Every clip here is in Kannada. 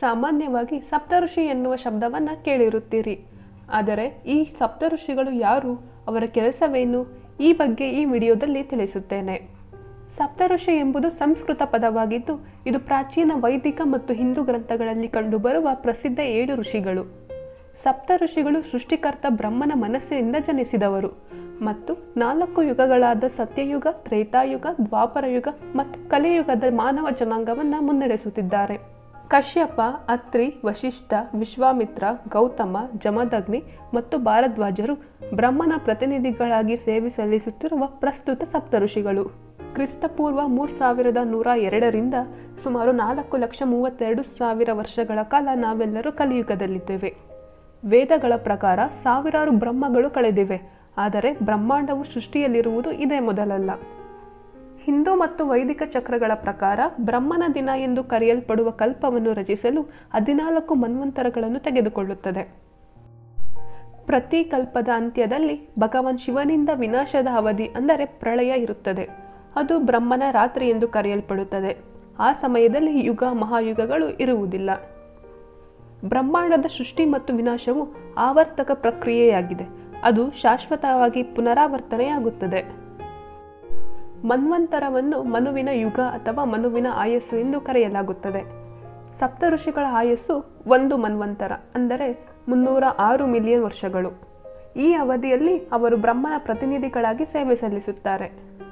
ಸಾಮಾನ್ಯವಾಗಿ ಸಪ್ತಋಷಿ ಎನ್ನುವ ಶಬ್ದವನ್ನು ಕೇಳಿರುತ್ತೀರಿ ಆದರೆ ಈ ಸಪ್ತಋಷಿಗಳು ಯಾರು ಅವರ ಕೆಲಸವೇನು ಈ ಬಗ್ಗೆ ಈ ವಿಡಿಯೋದಲ್ಲಿ ತಿಳಿಸುತ್ತೇನೆ ಸಪ್ತಋಷಿ ಎಂಬುದು ಸಂಸ್ಕೃತ ಪದವಾಗಿದ್ದು ಇದು ಪ್ರಾಚೀನ ವೈದಿಕ ಮತ್ತು ಹಿಂದೂ ಗ್ರಂಥಗಳಲ್ಲಿ ಕಂಡುಬರುವ ಪ್ರಸಿದ್ಧ ಏಳು ಋಷಿಗಳು ಸಪ್ತ ಋಷಿಗಳು ಸೃಷ್ಟಿಕರ್ತ ಬ್ರಹ್ಮನ ಮನಸ್ಸಿನಿಂದ ಜನಿಸಿದವರು ಮತ್ತು ನಾಲ್ಕು ಯುಗಗಳಾದ ಸತ್ಯಯುಗ ತ್ರೇತಾಯುಗ ದ್ವಾಪರಯುಗ ಮತ್ತು ಕಲಿಯುಗದ ಮಾನವ ಜನಾಂಗವನ್ನು ಮುನ್ನಡೆಸುತ್ತಿದ್ದಾರೆ ಕಶ್ಯಪ ಅತ್ರಿ ವಶಿಷ್ಠ ವಿಶ್ವಾಮಿತ್ರ ಗೌತಮ ಜಮದಗ್ನಿ ಮತ್ತು ಭಾರದ್ವಾಜರು ಬ್ರಹ್ಮನ ಪ್ರತಿನಿಧಿಗಳಾಗಿ ಸೇವೆ ಸಲ್ಲಿಸುತ್ತಿರುವ ಪ್ರಸ್ತುತ ಸಪ್ತಋಷಿಗಳು ಕ್ರಿಸ್ತಪೂರ್ವ ಮೂರು ಸಾವಿರದ ನೂರ ಎರಡರಿಂದ ಸುಮಾರು ನಾಲ್ಕು ಲಕ್ಷ ಮೂವತ್ತೆರಡು ಸಾವಿರ ವರ್ಷಗಳ ಕಾಲ ನಾವೆಲ್ಲರೂ ಕಲಿಯುಗದಲ್ಲಿದ್ದೇವೆ ವೇದಗಳ ಪ್ರಕಾರ ಸಾವಿರಾರು ಬ್ರಹ್ಮಗಳು ಕಳೆದಿವೆ ಆದರೆ ಬ್ರಹ್ಮಾಂಡವು ಸೃಷ್ಟಿಯಲ್ಲಿರುವುದು ಇದೇ ಮೊದಲಲ್ಲ ಹಿಂದೂ ಮತ್ತು ವೈದಿಕ ಚಕ್ರಗಳ ಪ್ರಕಾರ ಬ್ರಹ್ಮನ ದಿನ ಎಂದು ಕರೆಯಲ್ಪಡುವ ಕಲ್ಪವನ್ನು ರಚಿಸಲು ಹದಿನಾಲ್ಕು ಮನ್ವಂತರಗಳನ್ನು ತೆಗೆದುಕೊಳ್ಳುತ್ತದೆ ಪ್ರತಿ ಕಲ್ಪದ ಅಂತ್ಯದಲ್ಲಿ ಭಗವಾನ್ ಶಿವನಿಂದ ವಿನಾಶದ ಅವಧಿ ಅಂದರೆ ಪ್ರಳಯ ಇರುತ್ತದೆ ಅದು ಬ್ರಹ್ಮನ ರಾತ್ರಿ ಎಂದು ಕರೆಯಲ್ಪಡುತ್ತದೆ ಆ ಸಮಯದಲ್ಲಿ ಯುಗ ಮಹಾಯುಗಗಳು ಇರುವುದಿಲ್ಲ ಬ್ರಹ್ಮಾಂಡದ ಸೃಷ್ಟಿ ಮತ್ತು ವಿನಾಶವು ಆವರ್ತಕ ಪ್ರಕ್ರಿಯೆಯಾಗಿದೆ ಅದು ಶಾಶ್ವತವಾಗಿ ಪುನರಾವರ್ತನೆಯಾಗುತ್ತದೆ ಮನ್ವಂತರವನ್ನು ಮನುವಿನ ಯುಗ ಅಥವಾ ಮನುವಿನ ಆಯಸ್ಸು ಎಂದು ಕರೆಯಲಾಗುತ್ತದೆ ಸಪ್ತ ಋಷಿಗಳ ಆಯಸ್ಸು ಒಂದು ಮನ್ವಂತರ ಅಂದರೆ ಮುನ್ನೂರ ಆರು ಮಿಲಿಯನ್ ವರ್ಷಗಳು ಈ ಅವಧಿಯಲ್ಲಿ ಅವರು ಬ್ರಹ್ಮನ ಪ್ರತಿನಿಧಿಗಳಾಗಿ ಸೇವೆ ಸಲ್ಲಿಸುತ್ತಾರೆ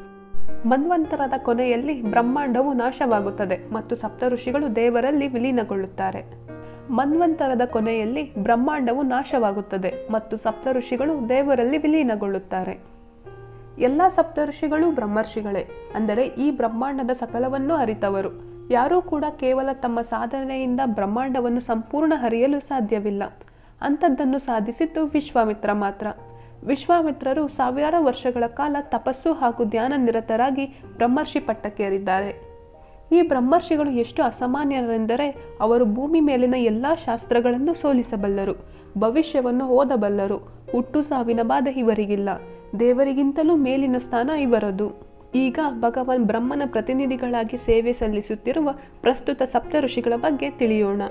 ಮನ್ವಂತರದ ಕೊನೆಯಲ್ಲಿ ಬ್ರಹ್ಮಾಂಡವು ನಾಶವಾಗುತ್ತದೆ ಮತ್ತು ಸಪ್ತ ಋಷಿಗಳು ದೇವರಲ್ಲಿ ವಿಲೀನಗೊಳ್ಳುತ್ತಾರೆ ಮನ್ವಂತರದ ಕೊನೆಯಲ್ಲಿ ಬ್ರಹ್ಮಾಂಡವು ನಾಶವಾಗುತ್ತದೆ ಮತ್ತು ಸಪ್ತ ಋಷಿಗಳು ದೇವರಲ್ಲಿ ವಿಲೀನಗೊಳ್ಳುತ್ತಾರೆ ಎಲ್ಲ ಸಪ್ತಋಷಿಗಳು ಬ್ರಹ್ಮರ್ಷಿಗಳೇ ಅಂದರೆ ಈ ಬ್ರಹ್ಮಾಂಡದ ಸಕಲವನ್ನೂ ಅರಿತವರು ಯಾರೂ ಕೂಡ ಕೇವಲ ತಮ್ಮ ಸಾಧನೆಯಿಂದ ಬ್ರಹ್ಮಾಂಡವನ್ನು ಸಂಪೂರ್ಣ ಹರಿಯಲು ಸಾಧ್ಯವಿಲ್ಲ ಅಂಥದ್ದನ್ನು ಸಾಧಿಸಿದ್ದು ವಿಶ್ವಾಮಿತ್ರ ಮಾತ್ರ ವಿಶ್ವಾಮಿತ್ರರು ಸಾವಿರಾರು ವರ್ಷಗಳ ಕಾಲ ತಪಸ್ಸು ಹಾಗೂ ಧ್ಯಾನ ನಿರತರಾಗಿ ಬ್ರಹ್ಮರ್ಷಿ ಪಟ್ಟಕ್ಕೇರಿದ್ದಾರೆ ಈ ಬ್ರಹ್ಮರ್ಷಿಗಳು ಎಷ್ಟು ಅಸಾಮಾನ್ಯರೆಂದರೆ ಅವರು ಭೂಮಿ ಮೇಲಿನ ಎಲ್ಲ ಶಾಸ್ತ್ರಗಳನ್ನು ಸೋಲಿಸಬಲ್ಲರು ಭವಿಷ್ಯವನ್ನು ಓದಬಲ್ಲರು ಹುಟ್ಟು ಸಾವಿನ ಬಾಧೆ ಇವರಿಗಿಲ್ಲ ದೇವರಿಗಿಂತಲೂ ಮೇಲಿನ ಸ್ಥಾನ ಇವರದು ಈಗ ಭಗವಾನ್ ಬ್ರಹ್ಮನ ಪ್ರತಿನಿಧಿಗಳಾಗಿ ಸೇವೆ ಸಲ್ಲಿಸುತ್ತಿರುವ ಪ್ರಸ್ತುತ ಸಪ್ತ ಋಷಿಗಳ ಬಗ್ಗೆ ತಿಳಿಯೋಣ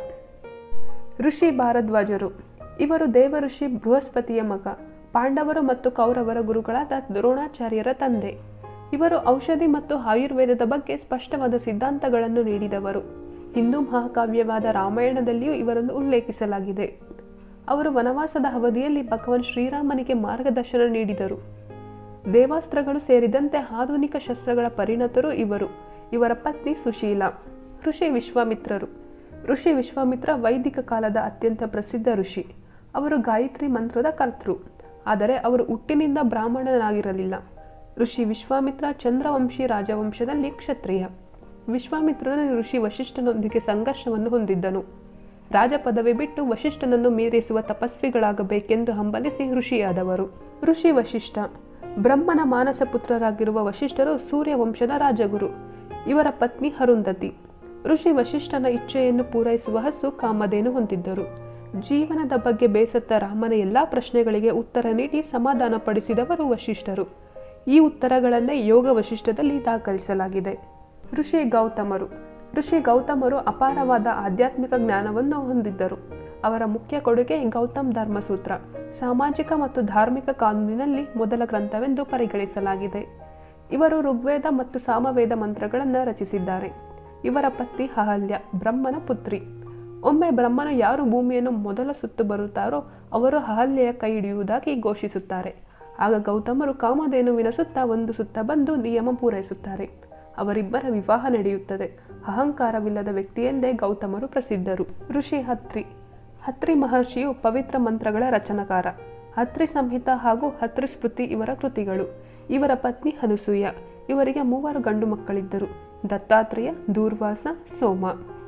ಋಷಿ ಭಾರದ್ವಾಜರು ಇವರು ದೇವಋಷಿ ಬೃಹಸ್ಪತಿಯ ಮಗ ಪಾಂಡವರು ಮತ್ತು ಕೌರವರ ಗುರುಗಳಾದ ದ್ರೋಣಾಚಾರ್ಯರ ತಂದೆ ಇವರು ಔಷಧಿ ಮತ್ತು ಆಯುರ್ವೇದದ ಬಗ್ಗೆ ಸ್ಪಷ್ಟವಾದ ಸಿದ್ಧಾಂತಗಳನ್ನು ನೀಡಿದವರು ಹಿಂದೂ ಮಹಾಕಾವ್ಯವಾದ ರಾಮಾಯಣದಲ್ಲಿಯೂ ಇವರನ್ನು ಉಲ್ಲೇಖಿಸಲಾಗಿದೆ ಅವರು ವನವಾಸದ ಅವಧಿಯಲ್ಲಿ ಭಗವಾನ್ ಶ್ರೀರಾಮನಿಗೆ ಮಾರ್ಗದರ್ಶನ ನೀಡಿದರು ದೇವಾಸ್ತ್ರಗಳು ಸೇರಿದಂತೆ ಆಧುನಿಕ ಶಸ್ತ್ರಗಳ ಪರಿಣತರು ಇವರು ಇವರ ಪತ್ನಿ ಸುಶೀಲ ಋಷಿ ವಿಶ್ವಾಮಿತ್ರರು ಋಷಿ ವಿಶ್ವಾಮಿತ್ರ ವೈದಿಕ ಕಾಲದ ಅತ್ಯಂತ ಪ್ರಸಿದ್ಧ ಋಷಿ ಅವರು ಗಾಯತ್ರಿ ಮಂತ್ರದ ಕರ್ತೃ ಆದರೆ ಅವರು ಹುಟ್ಟಿನಿಂದ ಬ್ರಾಹ್ಮಣನಾಗಿರಲಿಲ್ಲ ಋಷಿ ವಿಶ್ವಾಮಿತ್ರ ಚಂದ್ರವಂಶಿ ರಾಜವಂಶದಲ್ಲಿ ಕ್ಷತ್ರಿಯ ವಿಶ್ವಾಮಿತ್ರನು ಋಷಿ ವಶಿಷ್ಠನೊಂದಿಗೆ ಸಂಘರ್ಷವನ್ನು ಹೊಂದಿದ್ದನು ರಾಜ ಪದವಿ ಬಿಟ್ಟು ವಶಿಷ್ಠನನ್ನು ಮೀರಿಸುವ ತಪಸ್ವಿಗಳಾಗಬೇಕೆಂದು ಹಂಬಲಿಸಿ ಋಷಿಯಾದವರು ಋಷಿ ವಶಿಷ್ಠ ಬ್ರಹ್ಮನ ಮಾನಸ ಪುತ್ರರಾಗಿರುವ ವಶಿಷ್ಠರು ಸೂರ್ಯವಂಶದ ರಾಜಗುರು ಇವರ ಪತ್ನಿ ಅರುಂಧತಿ ಋಷಿ ವಶಿಷ್ಠನ ಇಚ್ಛೆಯನ್ನು ಪೂರೈಸುವ ಹಸು ಕಾಮಧೇನು ಹೊಂದಿದ್ದರು ಜೀವನದ ಬಗ್ಗೆ ಬೇಸತ್ತ ರಾಮನ ಎಲ್ಲಾ ಪ್ರಶ್ನೆಗಳಿಗೆ ಉತ್ತರ ನೀಡಿ ಸಮಾಧಾನಪಡಿಸಿದವರು ವಶಿಷ್ಠರು ಈ ಉತ್ತರಗಳನ್ನೇ ಯೋಗ ವಶಿಷ್ಠದಲ್ಲಿ ದಾಖಲಿಸಲಾಗಿದೆ ಋಷಿ ಗೌತಮರು ಋಷಿ ಗೌತಮರು ಅಪಾರವಾದ ಆಧ್ಯಾತ್ಮಿಕ ಜ್ಞಾನವನ್ನು ಹೊಂದಿದ್ದರು ಅವರ ಮುಖ್ಯ ಕೊಡುಗೆ ಗೌತಮ್ ಧರ್ಮಸೂತ್ರ ಸಾಮಾಜಿಕ ಮತ್ತು ಧಾರ್ಮಿಕ ಕಾನೂನಿನಲ್ಲಿ ಮೊದಲ ಗ್ರಂಥವೆಂದು ಪರಿಗಣಿಸಲಾಗಿದೆ ಇವರು ಋಗ್ವೇದ ಮತ್ತು ಸಾಮವೇದ ಮಂತ್ರಗಳನ್ನು ರಚಿಸಿದ್ದಾರೆ ಇವರ ಪತ್ನಿ ಅಹಲ್ಯ ಬ್ರಹ್ಮನ ಪುತ್ರಿ ಒಮ್ಮೆ ಬ್ರಹ್ಮನು ಯಾರು ಭೂಮಿಯನ್ನು ಮೊದಲ ಸುತ್ತು ಬರುತ್ತಾರೋ ಅವರು ಅಹಲ್ಯೆಯ ಕೈ ಹಿಡಿಯುವುದಾಗಿ ಘೋಷಿಸುತ್ತಾರೆ ಆಗ ಗೌತಮರು ಕಾಮಧೇನುವಿನ ಸುತ್ತ ಒಂದು ಸುತ್ತ ಬಂದು ನಿಯಮ ಪೂರೈಸುತ್ತಾರೆ ಅವರಿಬ್ಬರ ವಿವಾಹ ನಡೆಯುತ್ತದೆ ಅಹಂಕಾರವಿಲ್ಲದ ವ್ಯಕ್ತಿಯೆಂದೇ ಗೌತಮರು ಪ್ರಸಿದ್ಧರು ಋಷಿ ಹತ್ರಿ ಹತ್ರಿ ಮಹರ್ಷಿಯು ಪವಿತ್ರ ಮಂತ್ರಗಳ ರಚನಕಾರ ಹತ್ರಿ ಸಂಹಿತ ಹಾಗೂ ಹತ್ರಿ ಸ್ಮೃತಿ ಇವರ ಕೃತಿಗಳು ಇವರ ಪತ್ನಿ ಅನುಸೂಯ ಇವರಿಗೆ ಮೂವರು ಗಂಡು ಮಕ್ಕಳಿದ್ದರು ದತ್ತಾತ್ರೇಯ ದೂರ್ವಾಸ ಸೋಮ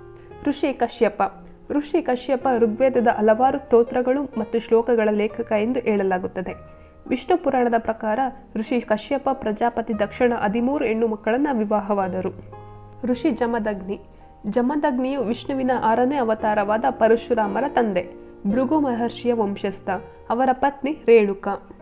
ಋಷಿ ಕಶ್ಯಪ ಋಷಿ ಕಶ್ಯಪ ಋಗ್ವೇದದ ಹಲವಾರು ಸ್ತೋತ್ರಗಳು ಮತ್ತು ಶ್ಲೋಕಗಳ ಲೇಖಕ ಎಂದು ಹೇಳಲಾಗುತ್ತದೆ ವಿಷ್ಣು ಪುರಾಣದ ಪ್ರಕಾರ ಋಷಿ ಕಶ್ಯಪ ಪ್ರಜಾಪತಿ ದಕ್ಷಿಣ ಹದಿಮೂರು ಹೆಣ್ಣು ಮಕ್ಕಳನ್ನ ವಿವಾಹವಾದರು ಋಷಿ ಜಮದಗ್ನಿ ಜಮದಗ್ನಿಯು ವಿಷ್ಣುವಿನ ಆರನೇ ಅವತಾರವಾದ ಪರಶುರಾಮರ ತಂದೆ ಭೃಗು ಮಹರ್ಷಿಯ ವಂಶಸ್ಥ ಅವರ ಪತ್ನಿ ರೇಣುಕ